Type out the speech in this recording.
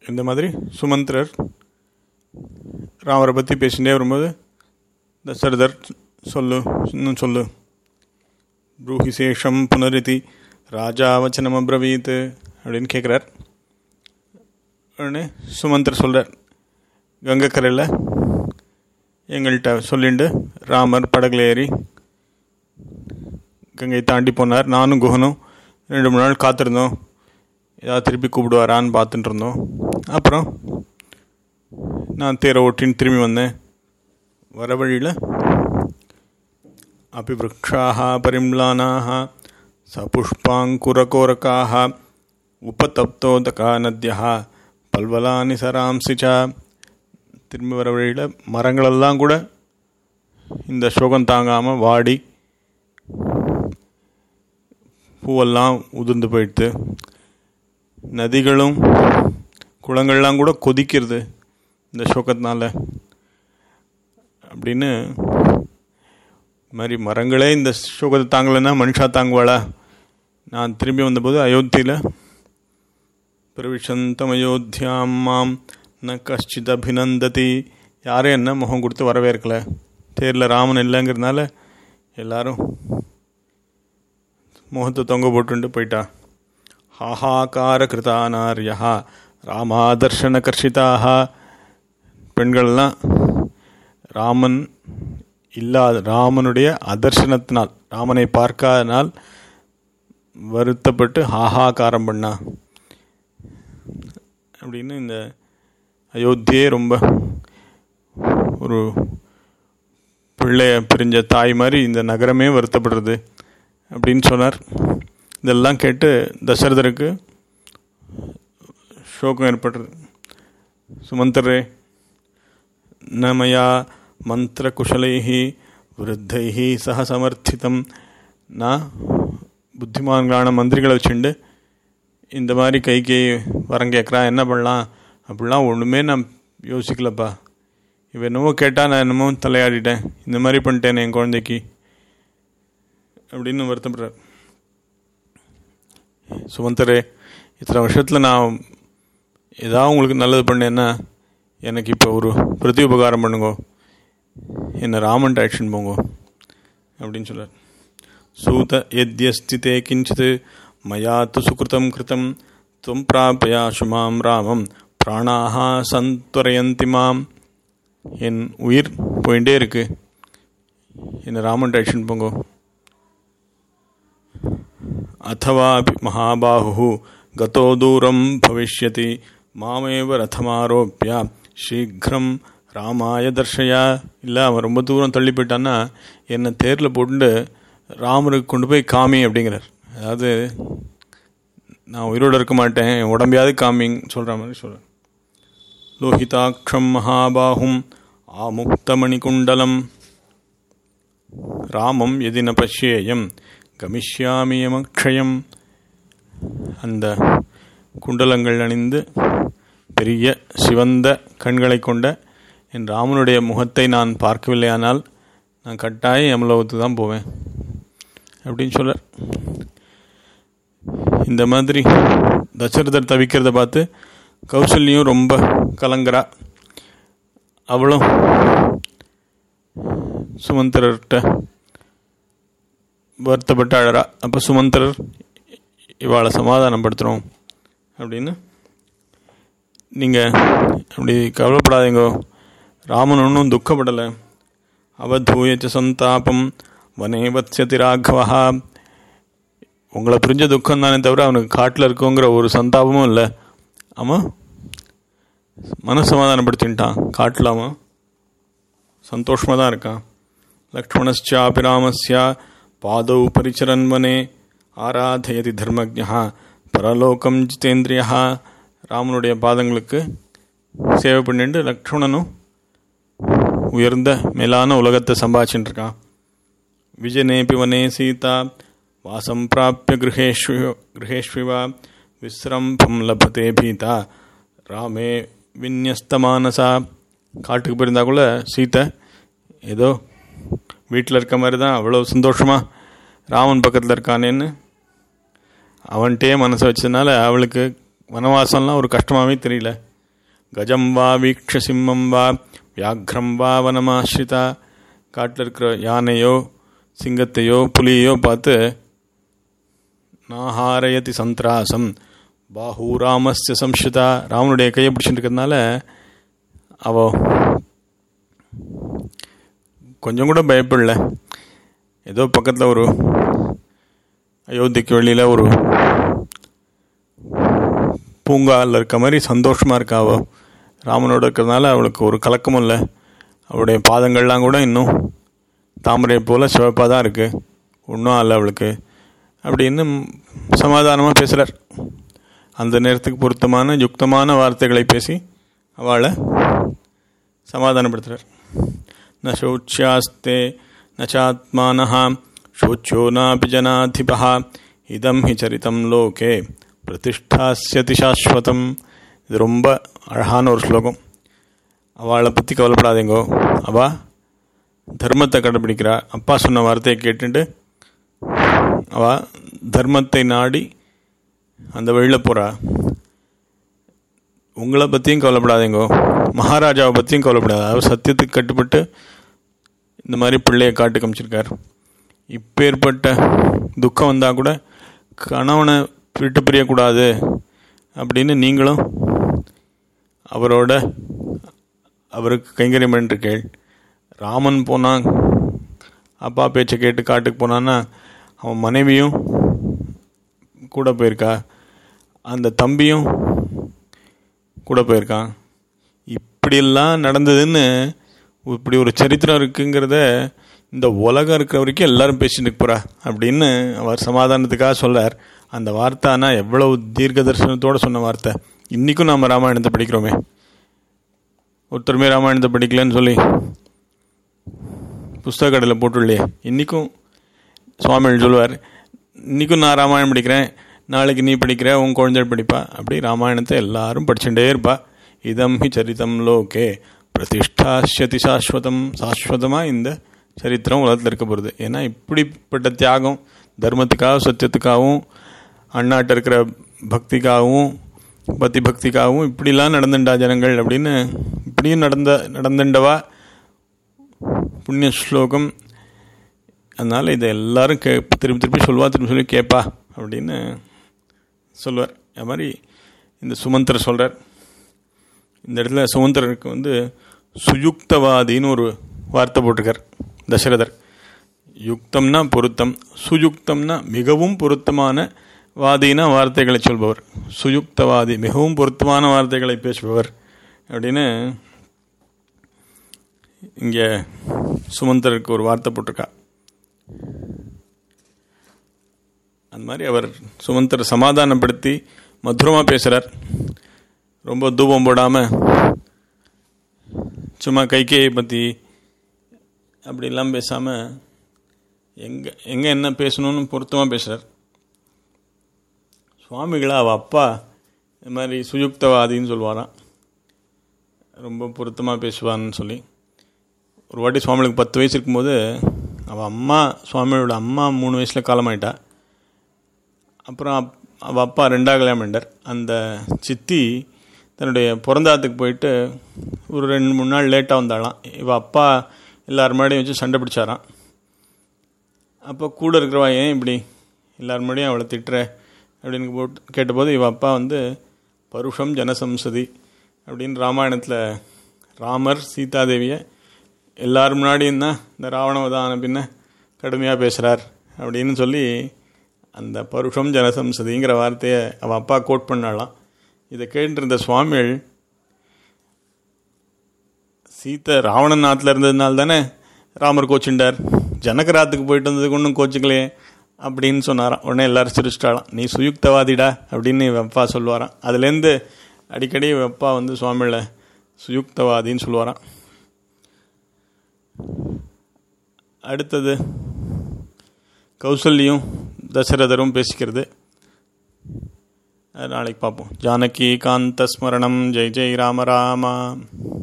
இந்த மாதிரி சுமந்திரர் ராமரை பற்றி பேசிகிட்டே வரும்போது தசரதர் சொல்லு இன்னும் சொல்லு ப்ரூஹி சேஷம் புனரிதி ராஜா வச்சனம் அப்ரவீத் அப்படின்னு கேட்குறார் உடனே சுமந்தர் சொல்கிறார் கங்கக்கரையில் எங்கள்கிட்ட சொல்லிண்டு ராமர் படகுல ஏறி கங்கை தாண்டி போனார் நானும் குஹனும் ரெண்டு மூணு நாள் காத்திருந்தோம் ஏதாவது திருப்பி கூப்பிடுவாரான்னு பார்த்துட்டு இருந்தோம் அப்புறம் நான் தேரை ஓட்டின்னு திரும்பி வந்தேன் வர வழியில் अपि वृक्षाः परिम्लानाः सपुष्पाङ्कुरकोरकाः उपतप्तोदका नद्यः பல்வலானி சராம்சிச்சா திரும்பி வர வழியில் மரங்களெல்லாம் கூட இந்த சோகம் தாங்காமல் வாடி பூவெல்லாம் உதிர்ந்து போயிடுது நதிகளும் குளங்கள்லாம் கூட கொதிக்கிறது இந்த சோகத்தினால அப்படின்னு இது மாதிரி மரங்களே இந்த சோகத்தை தாங்கலைன்னா மனுஷா தாங்குவாளா நான் திரும்பி வந்தபோது அயோத்தியில் பிரவிஷந்தம் அயோத்தியாம் மாம் ந கஷ்டித் அபிநந்ததி யாரும் என்ன முகம் கொடுத்து வரவேற்கல தேரில் ராமன் இல்லைங்கிறதுனால எல்லாரும் முகத்தை தொங்க போட்டுட்டு போயிட்டா ஹாஹாக்கார கிருதானாரியா ராமாதர்ஷன கர்ஷிதாக பெண்கள்லாம் ராமன் இல்லாத ராமனுடைய அதர்சனத்தினால் ராமனை பார்க்காதனால் வருத்தப்பட்டு ஹாஹாக்காரம் பண்ணா அப்படின்னு இந்த அயோத்தியே ரொம்ப ஒரு பிள்ளைய பிரிஞ்ச தாய் மாதிரி இந்த நகரமே வருத்தப்படுறது அப்படின்னு சொன்னார் இதெல்லாம் கேட்டு தசரதருக்கு சோகம் ஏற்படுறது சுமந்தரே நமயா மந்திரகுஷலைः விருத்தைः சக சமர்த்திதம் நான் புத்திமான்களான மந்திரிகளை வச்சுண்டு இந்த மாதிரி கைக்கு வரம் கேட்குறான் என்ன பண்ணலாம் அப்படிலாம் ஒன்றுமே நான் யோசிக்கலப்பா இவன் என்னமோ கேட்டால் நான் என்னமோ தலையாடிட்டேன் இந்த மாதிரி பண்ணிட்டேன் என் குழந்தைக்கு அப்படின்னு வருத்தப்படுறார் சுமந்தரே இத்தனை வருஷத்தில் நான் ஏதாவது உங்களுக்கு நல்லது பண்ணேன்னா எனக்கு இப்போ ஒரு பிரதி உபகாரம் பண்ணுங்கோ என்னை ராமன் ஆக்ஷன் போங்க அப்படின்னு சொல்கிறார் சூத எத்யஸ்தி தே கிஞ்சித் மயா து சுகிருதம் கிருதம் துவம் பிராபயாசு மாம் ராமம் பிராணாக சந்துரையந்தி மாம் என் உயிர் போயிட்டே இருக்கு என்னை ராமன் ஆக்ஷன் போங்க அத்தவா மகாபாஹு கதோ தூரம் பவிஷ்யதி மாமேவ ரதமாரோப்பிய சீக்கிரம் ராமாய தர்ஷயா இல்லை அவன் ரொம்ப தூரம் தள்ளி போயிட்டான்னா என்னை தேரில் போட்டு ராமருக்கு கொண்டு போய் காமி அப்படிங்கிறார் அதாவது நான் உயிரோடு இருக்க மாட்டேன் என் உடம்பையாவது காமின்னு சொல்கிற மாதிரி சொல்கிறேன் லோஹிதாட்சம் மகாபாகும் ஆமுக்தமணிகுண்டலம் ராமம் எதின பஷ்யேயம் கமிஷ்யாமியமக்ஷயம் அந்த குண்டலங்கள் அணிந்து பெரிய சிவந்த கண்களை கொண்ட என் ராமனுடைய முகத்தை நான் பார்க்கவில்லையானால் நான் கட்டாயம் யமலோகத்துக்கு தான் போவேன் அப்படின்னு சொல்ல இந்த மாதிரி தசரதர் தவிக்கிறத பார்த்து கௌசல்யும் ரொம்ப கலங்குறா அவளும் சுமந்திரர்கிட்ட வருத்தப்பட்டு அழறா அப்போ சுமந்திரர் இவாளை சமாதானப்படுத்துகிறோம் அப்படின்னு நீங்கள் அப்படி கவலைப்படாதீங்கோ ராமன் ஒன்றும் துக்கப்படலை அவதூயச்ச சந்தாபம் வனே வத்யதி ராഘவா உங்களை புரிஞ்ச துக்கம் தானே தவிர அவனுக்கு காட்டில் இருக்கோங்கிற ஒரு சந்தாபமும் இல்லை அவன் மனசமாதானப்படுத்தின்ட்டான் காட்டில் அவன் சந்தோஷமாக தான் இருக்கான் லக்ஷ்மணஸ்சாபி ராமஸ்யா பாதௌ பரிச்சரன் வனே ஆராதயதி தர்மஜா பரலோகம் ஜிதேந்திரியா ராமனுடைய பாதங்களுக்கு சேவை பண்ணிட்டு லக்ஷ்மணனும் உயர்ந்த மேலான உலகத்தை சம்பாதிச்சுட்டு இருக்கான் விஜயநேபி வனே சீதா வாசம் பிராப்பிய கிரகேஷ்வி கிரகேஷ்விவா விஸ்ரம்பம் லபத்தே பீதா ராமே விநியஸ்தமானசா காட்டுக்கு போயிருந்தா கூட சீத்தை ஏதோ வீட்டில் இருக்க மாதிரி தான் அவ்வளோ சந்தோஷமாக ராமன் பக்கத்தில் இருக்கானேன்னு அவன்கிட்டே மனசை வச்சதுனால அவளுக்கு வனவாசம்லாம் ஒரு கஷ்டமாகவே தெரியல கஜம் வா வீக்ஷ சிம்மம் வா வியாக்ரம் வா வனமாஸ்ரிதா காட்டில் இருக்கிற யானையோ சிங்கத்தையோ புலியோ பார்த்து நாஹாரயதி சந்திராசம் பாஹூ ராமஸ்ய சம்ஸ்ருதா ராமனுடைய கையை பிடிச்சிட்டு இருக்கிறதுனால அவ கொஞ்சம் கூட பயப்படல ஏதோ பக்கத்தில் ஒரு அயோத்திக்கு வெளியில் ஒரு பூங்காவில் இருக்க மாதிரி சந்தோஷமாக இருக்கா அவள் ராமனோட இருக்கிறதுனால அவளுக்கு ஒரு கலக்கமும் இல்லை அவளுடைய பாதங்கள்லாம் கூட இன்னும் தாமரை போல் சிவப்பாக தான் இருக்குது ஒன்றும் இல்லை அவளுக்கு அப்படின்னு சமாதானமாக பேசுகிறார் அந்த நேரத்துக்கு பொருத்தமான யுக்தமான வார்த்தைகளை பேசி அவளை சமாதானப்படுத்துகிறார் ந சௌச்சியாஸ்தே நச்சாத்மான சோச்சியோ நாபி ஜனாதிபா இதம் ஹி சரிதம் லோகே பிரதிஷ்டாசியதி சாஸ்வதம் இது ரொம்ப அழகான ஒரு ஸ்லோகம் அவளை பற்றி கவலைப்படாதீங்கோ அவள் தர்மத்தை கடைபிடிக்கிறா அப்பா சொன்ன வார்த்தையை கேட்டுட்டு அவள் தர்மத்தை நாடி அந்த வழியில் போகிறா உங்களை பற்றியும் கவலைப்படாதீங்கோ மகாராஜாவை பற்றியும் கவலைப்படாது அவர் சத்தியத்துக்கு கட்டுப்பட்டு இந்த மாதிரி பிள்ளையை காட்டு காமிச்சிருக்கார் இப்பேற்பட்ட துக்கம் வந்தால் கூட கணவனை விட்டு பிரியக்கூடாது அப்படின்னு நீங்களும் அவரோட அவருக்கு கைங்கரியம் பண்ணிருக்கேள் ராமன் போனான் அப்பா பேச்சை கேட்டு காட்டுக்கு போனான்னா அவன் மனைவியும் கூட போயிருக்கா அந்த தம்பியும் கூட போயிருக்கான் இப்படியெல்லாம் நடந்ததுன்னு இப்படி ஒரு சரித்திரம் இருக்குங்கிறத இந்த உலகம் இருக்கிற வரைக்கும் எல்லாரும் பேசிட்டு போகிறா அப்படின்னு அவர் சமாதானத்துக்காக சொல்கிறார் அந்த வார்த்தை ஆனால் எவ்வளவு தீர்க்க தரிசனத்தோடு சொன்ன வார்த்தை இன்றைக்கும் நாம் ராமாயணத்தை படிக்கிறோமே ஒருத்தருமே ராமாயணத்தை படிக்கலன்னு சொல்லி புஸ்தக கடையில் போட்டுள்ளே இன்றைக்கும் சுவாமிகள் சொல்லுவார் இன்றைக்கும் நான் ராமாயணம் படிக்கிறேன் நாளைக்கு நீ படிக்கிற உன் குழந்தை படிப்பா அப்படி ராமாயணத்தை எல்லாரும் படிச்சுட்டே இருப்பா இதம் ஹி சரிதம் லோகே பிரதிஷ்டாசியதி சாஸ்வதம் சாஸ்வதமாக இந்த சரித்திரம் உலகத்தில் இருக்க போகிறது ஏன்னா இப்படிப்பட்ட தியாகம் தர்மத்துக்காகவும் சத்தியத்துக்காகவும் அண்ணாட்ட இருக்கிற பக்திக்காகவும் பக்தி பக்திக்காகவும் இப்படிலாம் நடந்துண்டா ஜனங்கள் அப்படின்னு இப்படியும் நடந்த நடந்துண்டவா புண்ணிய ஸ்லோகம் அதனால் இதை எல்லாரும் கே திருப்பி திருப்பி சொல்வா திருப்பி சொல்லி கேட்பா அப்படின்னு சொல்லுவார் அது மாதிரி இந்த சுமந்திரர் சொல்கிறார் இந்த இடத்துல சுமந்திரருக்கு வந்து சுயுக்தவாதின்னு ஒரு வார்த்தை போட்டிருக்கார் தசரதர் யுக்தம்னா பொருத்தம் சுயுக்தம்னா மிகவும் பொருத்தமான வாதினா வார்த்தைகளை சொல்பவர் சுயுக்தவாதி மிகவும் பொருத்தமான வார்த்தைகளை பேசுபவர் அப்படின்னு இங்கே சுமந்தருக்கு ஒரு வார்த்தை போட்டிருக்கா அந்த மாதிரி அவர் சுமந்தரை சமாதானப்படுத்தி மதுரமாக பேசுகிறார் ரொம்ப தூபம் போடாமல் சும்மா கைகேயை பற்றி அப்படிலாம் பேசாமல் எங்கே எங்கே என்ன பேசணும்னு பொருத்தமாக பேசுகிறார் சுவாமிகளா அவள் அப்பா இந்த மாதிரி சுயுக்தவாதின்னு சொல்லுவாராம் ரொம்ப பொருத்தமாக பேசுவான்னு சொல்லி ஒரு வாட்டி சுவாமிகளுக்கு பத்து வயசு இருக்கும்போது அவள் அம்மா சுவாமியோட அம்மா மூணு வயசில் காலமாயிட்டா அப்புறம் அப் அவள் அப்பா ரெண்டாவது கல்யாணம் பண்ணிட்டார் அந்த சித்தி தன்னுடைய பிறந்தாத்துக்கு போயிட்டு ஒரு ரெண்டு மூணு நாள் லேட்டாக வந்தாலாம் இவள் அப்பா எல்லார் முன்னாடியும் வச்சு சண்டை பிடிச்சாராம் அப்போ கூட இருக்கிறவா ஏன் இப்படி எல்லார் முன்னாடியும் அவளை திட்டுற அப்படின்னு போட்டு கேட்டபோது இவள் அப்பா வந்து பருஷம் ஜனசம்சதி அப்படின்னு ராமாயணத்தில் ராமர் சீதாதேவியை எல்லார் முன்னாடியும் தான் இந்த ராவணவதான பின்ன கடுமையாக பேசுகிறார் அப்படின்னு சொல்லி அந்த பருஷம் ஜனசம்சதிங்கிற வார்த்தையை அவள் அப்பா கோட் பண்ணாலாம் இதை கேட்டிருந்த சுவாமிகள் சீத்தை ராவணன் நாட்டில் இருந்ததுனால தானே ராமர் கோச்சுண்டார் ஜனகராத்துக்கு போயிட்டு வந்ததுக்கு ஒன்றும் கோச்சுக்கலையே அப்படின்னு சொன்னாராம் உடனே எல்லாரும் சிரிச்சிட்டாலாம் நீ சுயுக்தவாதிடா அப்படின்னு வெப்பா சொல்லுவாராம் அதுலேருந்து அடிக்கடி வெப்பா வந்து சுவாமிகளை சுயுக்தவாதின்னு சொல்லுவாராம் அடுத்தது கௌசல்யும் தசரதரும் பேசிக்கிறது நாளைக்கு பார்ப்போம் ஜானகி காந்த ஸ்மரணம் ஜெய் ஜெய் ராம ராமா